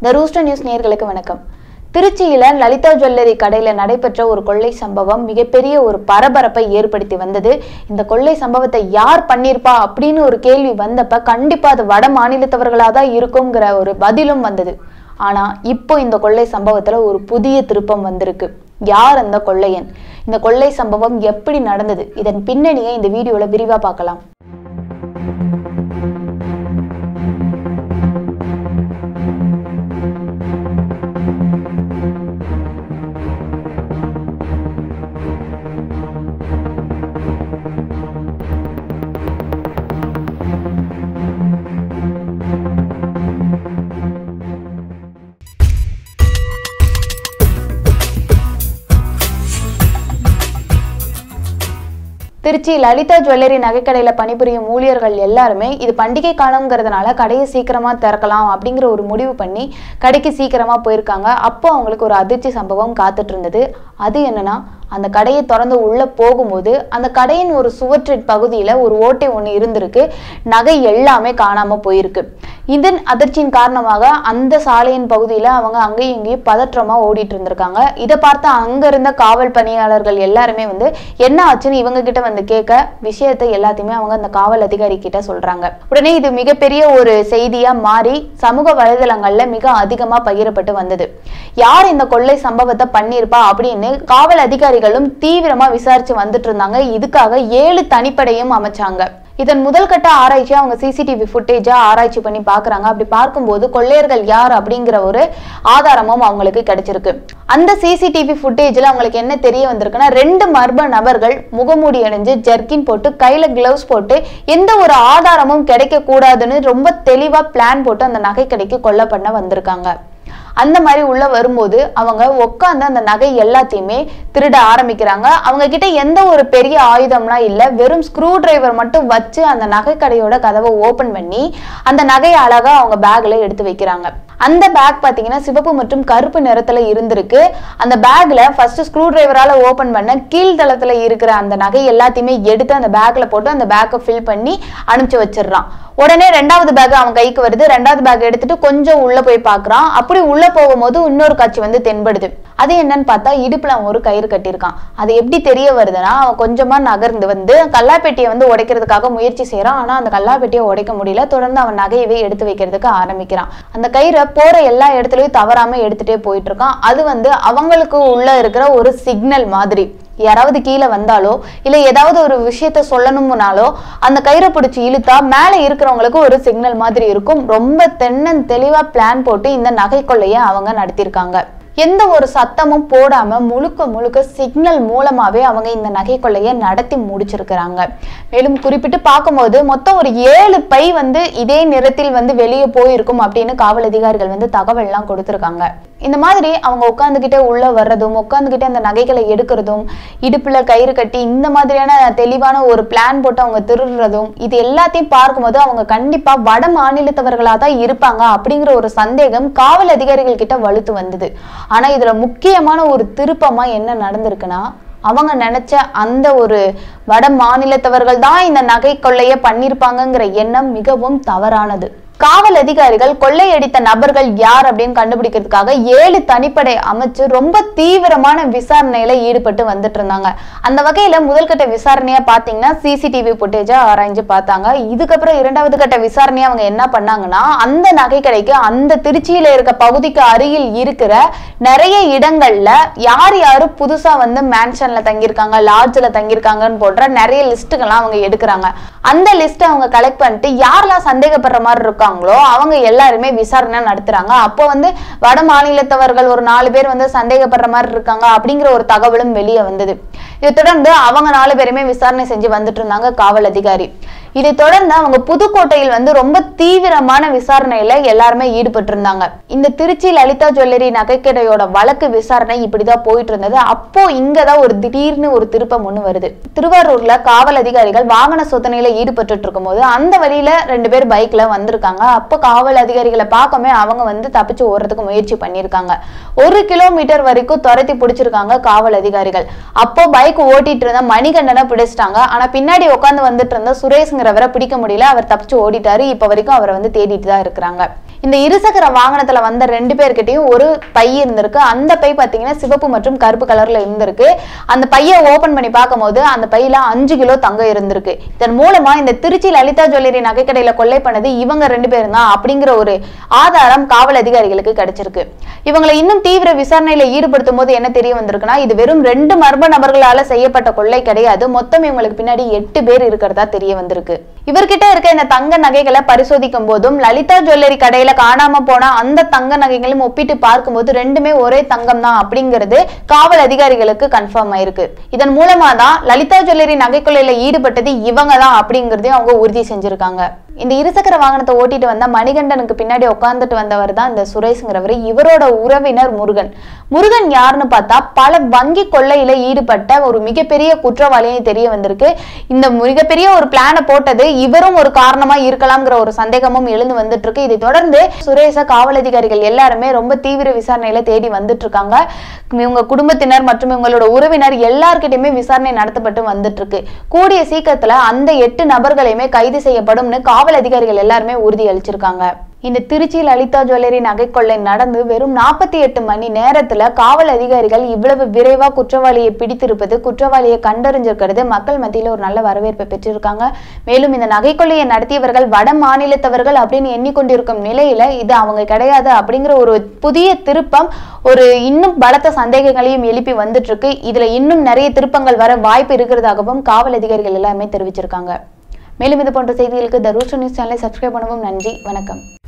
த rooster news நேயர்களுக்கு வணக்கம் திருச்சியில லலிதா ஜுவல்லரி கடையில நடைபெற்ற ஒரு கொள்ளை சம்பவம் மிகப்பெரிய ஒரு பரபரப்பை ஏற்படுத்தி வந்தது இந்த கொள்ளை சம்பவத்தை யார் பண்ணியிருப்பா அப்படின்னு ஒரு கேள்வி வந்தப்ப கண்டிப்பா அது வட மாநிலத்தவர்களா தான் இருக்குங்கிற ஒரு பதிலும் வந்தது ஆனா இப்போ இந்த கொள்ளை சம்பவத்துல ஒரு புதிய திருப்பம் வந்திருக்கு யார் அந்த கொள்ளையன் இந்த கொள்ளை சம்பவம் எப்படி நடந்தது இதன் பின்னணியை இந்த வீடியோல விரிவா பார்க்கலாம் திருச்சி லலிதா ஜுவல்லரி நகைக்கடையில பணிபுரியும் ஊழியர்கள் எல்லாருமே இது பண்டிகை காலம்ங்கிறதுனால கடையை சீக்கிரமா திறக்கலாம் அப்படிங்கிற ஒரு முடிவு பண்ணி கடைக்கு சீக்கிரமா போயிருக்காங்க அப்போ அவங்களுக்கு ஒரு அதிர்ச்சி சம்பவம் காத்துட்டு இருந்தது அது என்னன்னா அந்த கடையை திறந்து உள்ள போகும்போது அந்த கடையின் ஒரு சுவற்றின் பகுதியில ஒரு ஓட்டை ஒன்று இருந்திருக்கு நகை எல்லாமே காணாம போயிருக்கு இதன் அதிர்ச்சியின் காரணமாக அந்த சாலையின் பகுதியில அவங்க அங்கேயும் இங்கேயும் பதற்றமா ஓடிட்டு இருந்திருக்காங்க இதை பார்த்து அங்க இருந்த காவல் பணியாளர்கள் எல்லாருமே வந்து என்ன ஆச்சுன்னு இவங்க கிட்ட வந்து கேட்க விஷயத்தை எல்லாத்தையுமே அவங்க அந்த காவல் அதிகாரி கிட்ட சொல்றாங்க உடனே இது மிகப்பெரிய ஒரு செய்தியா மாறி சமூக வலைதளங்கள்ல மிக அதிகமா பகிரப்பட்டு வந்தது யார் இந்த கொள்ளை சம்பவத்தை பண்ணியிருப்பா அப்படின்னு காவல் அதிகாரிகளும் தீவிரமா விசாரிச்சு வந்துட்டு இருந்தாங்க இதுக்காக ஏழு தனிப்படையும் அமைச்சாங்க இதன் முதல் கட்ட ஆராய்ச்சி அவங்க சிசிடிவி ஃபுட்டேஜா ஆராய்ச்சி பண்ணி பார்க்கறாங்க அப்படி பார்க்கும்போது கொள்ளையர்கள் யார் அப்படிங்கிற ஒரு ஆதாரமும் அவங்களுக்கு கிடைச்சிருக்கு அந்த சிசிடிவி ஃபுட்டேஜ்ல அவங்களுக்கு என்ன தெரிய வந்திருக்குன்னா ரெண்டு மர்ம நபர்கள் முகமூடி அணிஞ்சு ஜர்க்கின் போட்டு கையில கிளவுஸ் போட்டு எந்த ஒரு ஆதாரமும் கிடைக்க கூடாதுன்னு ரொம்ப தெளிவா பிளான் போட்டு அந்த நகை கடைக்கு கொல்ல பண்ண வந்திருக்காங்க அந்த மாதிரி உள்ள வரும்போது அவங்க உட்காந்து அந்த நகை எல்லாத்தையுமே திருட ஆரம்பிக்கிறாங்க அவங்க கிட்ட எந்த ஒரு பெரிய ஆயுதம்லாம் இல்ல வெறும் ஸ்க்ரூ டிரைவர் மட்டும் வச்சு அந்த நகை கடையோட கதவை ஓபன் பண்ணி அந்த நகையை அழகா அவங்க பேக்ல எடுத்து வைக்கிறாங்க அந்த பேக் பாத்தீங்கன்னா சிவப்பு மற்றும் கருப்பு நிறத்துல இருந்திருக்கு அந்த பேக்ல ஃபர்ஸ்ட் ஸ்க்ரூ டிரைவரால ஓபன் பண்ண கீழ்தளத்துல இருக்கிற அந்த நகை எல்லாத்தையுமே எடுத்து அந்த பேக்ல போட்டு அந்த பேக்கை ஃபில் பண்ணி அனுப்பிச்சு வச்சிடுறான் உடனே ரெண்டாவது பேக் அவன் கைக்கு வருது ரெண்டாவது பேக் எடுத்துட்டு கொஞ்சம் உள்ள போய் பார்க்கறான் அப்படி உள்ள போகும்போது இன்னொரு காட்சி வந்து தென்படுது அது என்னன்னு பார்த்தா இடுப்புல அவன் ஒரு கயிறு கட்டியிருக்கான் அது எப்படி தெரிய வருதுன்னா அவன் கொஞ்சமா நகர்ந்து வந்து கல்லாப்பெட்டியை வந்து உடைக்கிறதுக்காக முயற்சி செய்யறான் ஆனா அந்த கல்லாப்பெட்டியை உடைக்க முடியல தொடர்ந்து அவன் நகையவே எடுத்து வைக்கிறதுக்கு ஆரம்பிக்கிறான் அந்த கயிறை போற எல்லா இடத்துலயும் தவறாம எடுத்துட்டே போயிட்டு இருக்கான் அது வந்து அவங்களுக்கு உள்ள இருக்கிற ஒரு சிக்னல் மாதிரி யாராவது கீழே வந்தாலோ இல்ல ஏதாவது ஒரு விஷயத்த சொல்லணும்னாலோ அந்த கயிறை பிடிச்சி இழுத்தா மேல இருக்கிறவங்களுக்கு ஒரு சிக்னல் மாதிரி இருக்கும் ரொம்ப தென்னன் தெளிவா பிளான் போட்டு இந்த நகை கொள்ளைய அவங்க நடத்தியிருக்காங்க எந்த ஒரு சத்தமும் போடாம முழுக்க முழுக்க சிக்னல் மூலமாவே அவங்க இந்த நகை கொள்ளைய நடத்தி முடிச்சிருக்கிறாங்க மேலும் குறிப்பிட்டு பார்க்கும்போது மொத்தம் ஒரு ஏழு பை வந்து இதே நிறத்தில் வந்து வெளியே போயிருக்கும் அப்படின்னு காவல் அதிகாரிகள் வந்து தகவல்லாம் கொடுத்திருக்காங்க இந்த மாதிரி அவங்க உட்காந்துக்கிட்டே உள்ள வர்றதும் உட்காந்துக்கிட்டே அந்த நகைகளை எடுக்கிறதும் இடுப்புல கயிறு கட்டி இந்த மாதிரியான தெளிவான ஒரு பிளான் போட்டு அவங்க திருடுறதும் இது எல்லாத்தையும் பார்க்கும்போது அவங்க கண்டிப்பா வட மாநிலத்தவர்களா தான் இருப்பாங்க அப்படிங்கிற ஒரு சந்தேகம் காவல் அதிகாரிகள் கிட்ட வலுத்து வந்தது ஆனா இதுல முக்கியமான ஒரு திருப்பமா என்ன நடந்திருக்குன்னா அவங்க நினைச்ச அந்த ஒரு வட மாநிலத்தவர்கள் தான் இந்த நகை கொள்ளைய பண்ணிருப்பாங்கங்கிற எண்ணம் மிகவும் தவறானது காவல் அதிகாரிகள் கொள்ளையடித்த நபர்கள் யார் அப்படின்னு கண்டுபிடிக்கிறதுக்காக ஏழு தனிப்படை அமைச்சு ரொம்ப தீவிரமான விசாரணையில ஈடுபட்டு வந்துட்டு இருந்தாங்க அந்த வகையில முதல் கட்ட விசாரணையா பாத்தீங்கன்னா சிசிடிவி ஃபுட்டேஜா ஆராய்ஞ்சு பார்த்தாங்க இதுக்கப்புறம் இரண்டாவது கட்ட விசாரணையா அவங்க என்ன பண்ணாங்கன்னா அந்த நகை கடைக்கு அந்த திருச்சியில இருக்க பகுதிக்கு அருகில் இருக்கிற நிறைய இடங்கள்ல யார் யாரு புதுசா வந்து மேன்ஷன்ல தங்கியிருக்காங்க லாட்ஜ்ல தங்கியிருக்காங்கன்னு போன்ற நிறைய லிஸ்ட்டுகள்லாம் அவங்க எடுக்கிறாங்க அந்த லிஸ்ட் அவங்க கலெக்ட் பண்ணிட்டு யாரெல்லாம் சந்தேகப்படுற மாதிரி இருக்காங்களோ அவங்க எல்லாருமே விசாரணை நடத்துறாங்க அப்போ வந்து வட மாநிலத்தவர்கள் ஒரு நாலு பேர் வந்து சந்தேகப்படுற மாதிரி இருக்காங்க அப்படிங்கிற ஒரு தகவலும் வெளியே வந்தது இதை தொடர்ந்து அவங்க நாலு பேருமே விசாரணை செஞ்சு வந்துட்டு இருந்தாங்க காவல் அதிகாரி இதை தொடர்ந்து அவங்க புதுக்கோட்டையில் வந்து ரொம்ப தீவிரமான விசாரணையில எல்லாருமே ஈடுபட்டு இருந்தாங்க இந்த திருச்சி லலிதா ஜுவல்லரி நகைக்கடையோட வழக்கு விசாரணை இப்படிதான் போயிட்டு இருந்தது அப்போ இங்கதான் ஒரு திடீர்னு ஒரு திருப்பம் ஒண்ணு வருது திருவாரூர்ல காவல் அதிகாரிகள் வாகன சோதனையில ஈடுபட்டு இருக்கும் போது அந்த வழியில ரெண்டு பேர் பைக்ல வந்திருக்காங்க அப்போ காவல் அதிகாரிகளை பார்க்கவே அவங்க வந்து தப்பிச்சு ஓடுறதுக்கு முயற்சி பண்ணியிருக்காங்க ஒரு கிலோமீட்டர் வரைக்கும் துரத்தி பிடிச்சிருக்காங்க காவல் அதிகாரிகள் அப்போ பைக் ஓட்டிட்டு இருந்த மணிகண்டனை பிடிச்சிட்டாங்க ஆனா பின்னாடி உட்காந்து வந்துட்டு இருந்த சுரேஷ்ங்கிறவரை பிடிக்க முடியல அவர் தப்பிச்சு ஓடிட்டாரு இப்ப வரைக்கும் அவரை வந்து தேடிட்டு தான் இருக்கிறாங்க இந்த இருசக்கர வாகனத்துல வந்த ரெண்டு பேர்கிட்டயும் ஒரு பை இருந்திருக்கு அந்த பை பாத்தீங்கன்னா சிவப்பு மற்றும் கருப்பு கலர்ல இருந்திருக்கு அந்த பையை ஓபன் பண்ணி பார்க்கும்போது அந்த பையில அஞ்சு கிலோ தங்கம் இருந்திருக்கு இதன் மூலமா இந்த திருச்சி லலிதா ஜுவல்லரி நகைக்கடையில கொள்ளை பண்ணது இவங்க ரெண்டு பேரும் தான் அப்படிங்கிற ஒரு ஆதாரம் காவல் அதிகாரிகளுக்கு கிடைச்சிருக்கு இவங்களை இன்னும் தீவிர விசாரணையில ஈடுபடுத்தும் போது என்ன தெரிய வந்திருக்குன்னா இது வெறும் ரெண்டு மர்ம நபர்களால செய்யப்பட்ட கொள்ளை கிடையாது மொத்தம் இவங்களுக்கு பின்னாடி எட்டு பேர் இருக்கிறதா தெரிய வந்திருக்கு இவர்கிட்ட இருக்க இந்த தங்க நகைகளை பரிசோதிக்கும் போதும் லலிதா ஜுவல்லரி கடையில காணாம போன அந்த தங்க நகைகளையும் ஒப்பிட்டு பார்க்கும்போது ரெண்டுமே ஒரே தங்கம் தான் அப்படிங்கிறது காவல் அதிகாரிகளுக்கு கன்ஃபார்ம் ஆயிருக்கு இதன் மூலமா தான் லலிதா ஜுவல்லரி நகைக்கொள்ளையில ஈடுபட்டது இவங்க தான் அப்படிங்கறதையும் அவங்க உறுதி செஞ்சிருக்காங்க இந்த இருசக்கர வாகனத்தை ஓட்டிட்டு வந்த மணிகண்டனுக்கு பின்னாடி உட்கார்ந்துட்டு வந்தவர் தான் இந்த சுரேஷ்ங்கிறவர் இவரோட உறவினர் முருகன் முருகன் யாருன்னு பார்த்தா பல வங்கி கொள்ளையில ஈடுபட்ட ஒரு மிகப்பெரிய குற்றவாளியும் தெரிய வந்திருக்கு இந்த மிகப்பெரிய ஒரு பிளானை போட்டது இவரும் ஒரு காரணமா இருக்கலாம்ங்கிற ஒரு சந்தேகமும் எழுந்து வந்துட்டு இருக்கு இதை தொடர்ந்து சுரேஷ காவல் அதிகாரிகள் எல்லாருமே ரொம்ப தீவிர விசாரணையில தேடி வந்துட்டு இருக்காங்க இவங்க குடும்பத்தினர் மற்றும் இவங்களோட உறவினர் எல்லார்கிட்டயுமே விசாரணை நடத்தப்பட்டு வந்துட்டு இருக்கு கூடிய சீக்கிரத்துல அந்த எட்டு நபர்களையுமே கைது செய்யப்படும்னு காவல் அதிகாரிகள் எல்லாருமே உறுதி அளிச்சிருக்காங்க இந்த திருச்சி லலிதா ஜுவல்லரி நகைக்கொள்ளை நடந்து வெறும் நாற்பத்தி எட்டு மணி நேரத்துல காவல் அதிகாரிகள் இவ்வளவு விரைவா குற்றவாளியை பிடித்திருப்பது குற்றவாளியை கண்டறிஞ்சிருக்கிறது மக்கள் மத்தியில ஒரு நல்ல வரவேற்பை பெற்றிருக்காங்க மேலும் இந்த நகைக்கொள்ளையை நடத்தியவர்கள் வட மாநிலத்தவர்கள் அப்படின்னு எண்ணிக்கொண்டிருக்கும் நிலையில இது அவங்க கிடையாது அப்படிங்கிற ஒரு புதிய திருப்பம் ஒரு இன்னும் பலத்த சந்தேகங்களையும் எழுப்பி வந்துட்டு இருக்கு இதுல இன்னும் நிறைய திருப்பங்கள் வர வாய்ப்பு இருக்கிறதாகவும் காவல் அதிகாரிகள் எல்லாமே தெரிவிச்சிருக்காங்க மேலும் இது போன்ற செய்திகளுக்கு த ரூஸ்டர் நியூஸ் சேனலை சப்ஸ்கிரைப் பண்ணவும் நன்றி வணக்கம்